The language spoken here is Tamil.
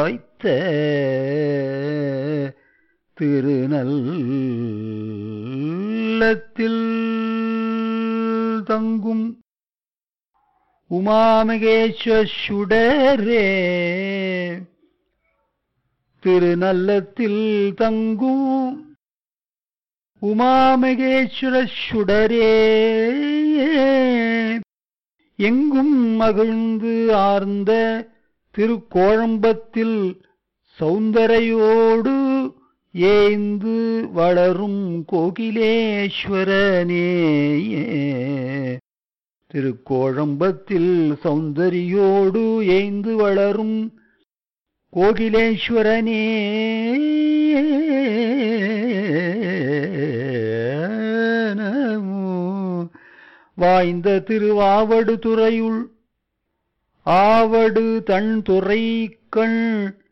வைத்த திருநல்லத்தில் தங்கும் உமாமகேஸ்வர சுடரே திருநல்லத்தில் தங்கும் உமாமகேஸ்வர சுடரே எங்கும் மகிழ்ந்து ஆர்ந்த திருக்கோழம்பத்தில் சௌந்தரையோடு ஏய்ந்து வளரும் கோகிலேஸ்வரனே திருக்கோழம்பத்தில் சௌந்தரியோடு ஏய்ந்து வளரும் கோகிலேஸ்வரனே நமோ வாய்ந்த திருவாவடு துறையுள் ஆவடு தன் துறை கண்